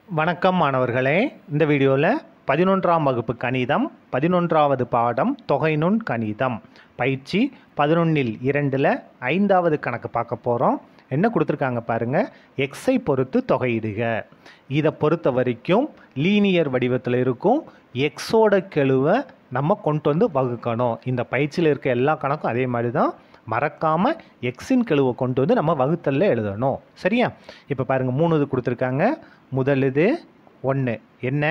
வணக்கம் மாணவர்களே இந்த வீடியோவில் பதினொன்றாம் வகுப்பு கணிதம் பதினொன்றாவது பாடம் தொகைநுண் கணிதம் பயிற்சி பதினொன்னில் இரண்டில் ஐந்தாவது கணக்கு பார்க்க போகிறோம் என்ன கொடுத்துருக்காங்க பாருங்கள் எக்ஸை பொறுத்து தொகையிடுக இதை பொறுத்த வரைக்கும் லீனியர் வடிவத்தில் இருக்கும் எக்ஸோட கெழுவை நம்ம கொண்டு வந்து வகுக்கணும் இந்த பயிற்சியில் இருக்க எல்லா கணக்கும் அதே மாதிரி தான் மறக்காமல் எக்ஸின் கெழுவை கொண்டு வந்து நம்ம வகுத்தல்ல எழுதணும் சரியா இப்போ பாருங்கள் மூணு இது கொடுத்துருக்காங்க முதல் இது ஒன்று என்ன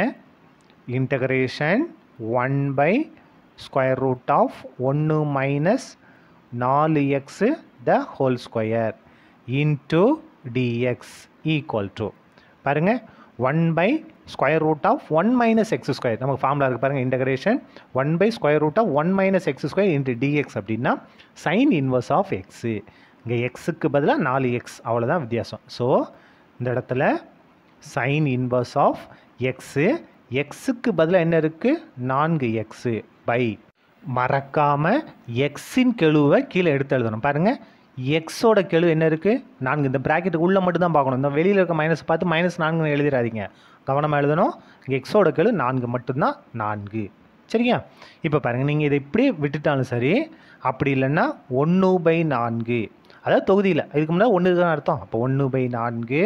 integration one by square root of ஒன்று மைனஸ் நாலு x the whole square into dx equal to பாருங்கள் one by square root of one minus x square நமக்கு ஃபார்முலா இருக்குது பாருங்கள் integration one by square root of one minus x square into dx அப்படின்னா sine inverse of x இங்கே எக்ஸுக்கு பதிலாக நாலு X அவ்வளோதான் வித்தியாசம் ஸோ இந்த இடத்துல சைன் இன்வர்ஸ் ஆஃப் எக்ஸு எக்ஸுக்கு பதிலாக என்ன இருக்குது நான்கு எக்ஸு பை மறக்காமல் எக்ஸின் கெழுவை கீழே எடுத்து எழுதணும் பாருங்கள் எக்ஸோட கெழு என்ன இருக்குது நான்கு இந்த ப்ராக்கெட்டுக்கு உள்ளே மட்டும் தான் பார்க்கணும் இந்த வெளியில் இருக்க மைனஸ் பார்த்து மைனஸ் நான்குன்னு எழுதிடாதீங்க கவனமாக எழுதணும் எக்ஸோட கெழு நான்கு மட்டும்தான் நான்கு சரியா இப்போ பாருங்கள் நீங்கள் இதை இப்படியே விட்டுட்டாலும் சரி அப்படி இல்லைன்னா ஒன்று பை நான்கு அதாவது தொகுதியில் இதுக்கு முன்னாடி ஒன்று தான் அர்த்தம் அப்போ ஒன்று பை நான்கு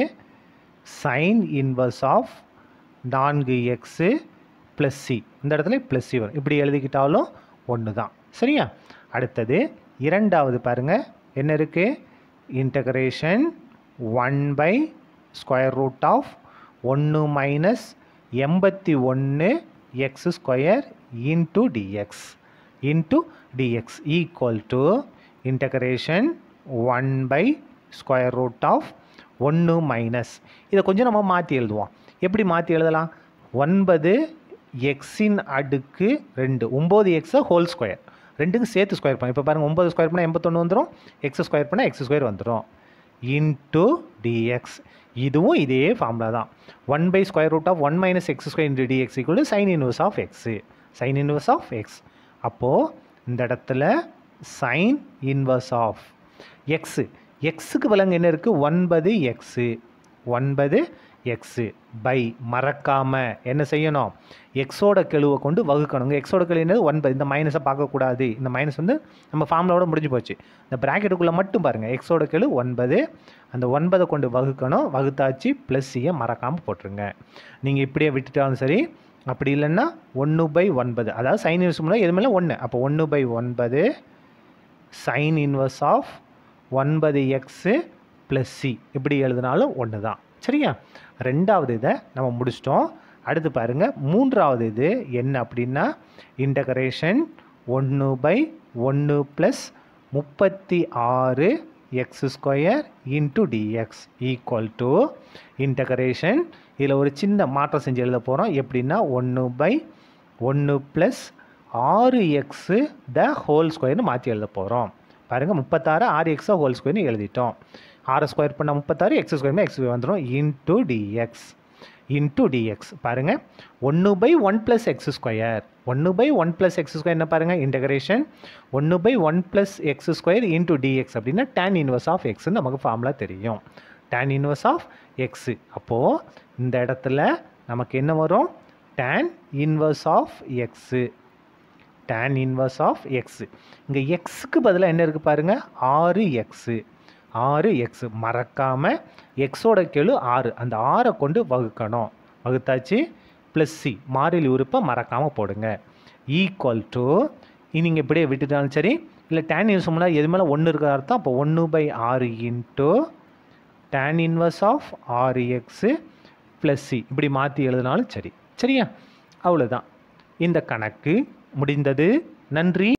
சைன் இன்வர்ஸ் ஆஃப் நான்கு எக்ஸு ப்ளஸ் சி இந்த இடத்துல ப்ளஸ் சி வரும் இப்படி எழுதிக்கிட்டாலும் ஒன்று தான் சரியா அடுத்தது இரண்டாவது பாருங்கள் என்ன இருக்குது integration one by square root of ஒன்று மைனஸ் எண்பத்தி ஒன்று x square into dx into dx equal to integration one by square root of ஒன்று மைனஸ் இதை கொஞ்சம் நம்ம மாற்றி எழுதுவோம் எப்படி மாற்றி எழுதலாம் ஒன்பது எக்ஸின் அடுக்கு ரெண்டு ஒம்பது எக்ஸை ஹோல் ஸ்கொயர் ரெண்டுக்கும் சேர்த்து ஸ்கொயர் பண்ண இப்போ பாருங்கள் ஒம்பது ஸ்கொயர் பண்ணால் எண்பத்தொன்று வந்துடும் எக்ஸ் ஸ்கொயர் பண்ணால் எக்ஸ் ஸ்கொயர் வந்துடும் இன்ட்டு டிஎக்ஸ் இதுவும் இதே ஃபார்முலா தான் one by square root of one minus x square into dx equal sine inverse of x sine inverse of x அப்போது இந்த இடத்துல சைன் இன்வர்ஸ் ஆஃப் எக்ஸு எக்ஸுக்கு விலங்கு என்ன இருக்குது ஒன்பது எக்ஸு ஒன்பது எக்ஸு பை மறக்காமல் என்ன செய்யணும் எக்ஸோட கெழுவை கொண்டு வகுக்கணுங்க எக்ஸோட கெழு என்னது ஒன்பது இந்த மைனஸை பார்க்கக்கூடாது இந்த மைனஸ் வந்து நம்ம ஃபார்முலாவோட முடிஞ்சு போச்சு இந்த ப்ராக்கெட்டுக்குள்ளே மட்டும் பாருங்கள் எக்ஸோட கெழு ஒன்பது அந்த ஒன்பதை கொண்டு வகுக்கணும் வகுத்தாச்சு ப்ளஸ் சியை மறக்காமல் போட்டுருங்க நீங்கள் இப்படியே விட்டுட்டாலும் சரி அப்படி இல்லைன்னா ஒன்று பை ஒன்பது அதாவது சைன் இன்வர்ஸ் முன்னாடி எதுவுமே ஒன்று அப்போ ஒன்று பை ஒன்பது சைன் இன்வர்ஸ் ஆஃப் ஒன்பது எக்ஸு ப்ளஸ் சி இப்படி எழுதினாலும் ஒன்று தான் சரியா ரெண்டாவது இதை நம்ம முடிச்சிட்டோம் அடுத்து பாருங்கள் மூன்றாவது இது என்ன அப்படின்னா இன்டகரேஷன் ஒன்று பை ஒன்று ப்ளஸ் முப்பத்தி ஆறு x square into dx equal to integration இதில் ஒரு சின்ன மாற்றம் செஞ்சு எழுத போகிறோம் எப்படின்னா ஒன்று பை ஒன்று ப்ளஸ் ஆறு எக்ஸு த ஹோல் ஸ்கொயர்னு மாற்றி எழுத போகிறோம் பாருங்கள் முப்பத்தாறு ஆறு எக்ஸா ஹோல் ஸ்கொயர்னு எழுதிட்டோம் ஆறு ஸ்கொயர் பண்ணால் முப்பத்தாறு எக்ஸ் ஸ்கொயர் எக்ஸ் வந்துடும் இன்ட்டு டிஎக்ஸ் இன்ட்டு டிஎக்ஸ் பாருங்கள் ஒன்று by one plus x square ஒன்று by one plus x square என்ன பாருங்கள் இன்டகிரேஷன் ஒன்று by one plus x square into dx அப்படின்னா டேன் இன்வர்ஸ் ஆஃப் எக்ஸ்னு நமக்கு ஃபார்முலா தெரியும் டேன் இன்வர்ஸ் ஆஃப் எக்ஸு அப்போது இந்த இடத்துல நமக்கு என்ன வரும் tan inverse of x tan inverse of x இங்கே எக்ஸுக்கு பதிலாக என்ன இருக்குது பாருங்கள் ஆறு எக்ஸு ஆறு எக்ஸு மறக்காமல் எக்ஸோட கெழு ஆறு அந்த ஆறை கொண்டு வகுக்கணும் வகுத்தாச்சு ப்ளஸ் சி மாறிலி உறுப்பை மறக்காமல் போடுங்க ஈக்குவல் டு நீங்கள் இப்படியே விட்டுட்டாலும் சரி இல்லை டேன் யூஸ் பண்ணால் எது மேலே ஒன்று இருக்கிற அர்த்தம் அப்போ ஒன்று பை ஆறு இன்ட்டு டேன் இன்வர்ஸ் ஆஃப் ஆறு எக்ஸு ப்ளஸ் சி இப்படி மாற்றி எழுதினாலும் சரி சரியா அவ்வளோதான் இந்த கணக்கு முடிந்தது நன்றி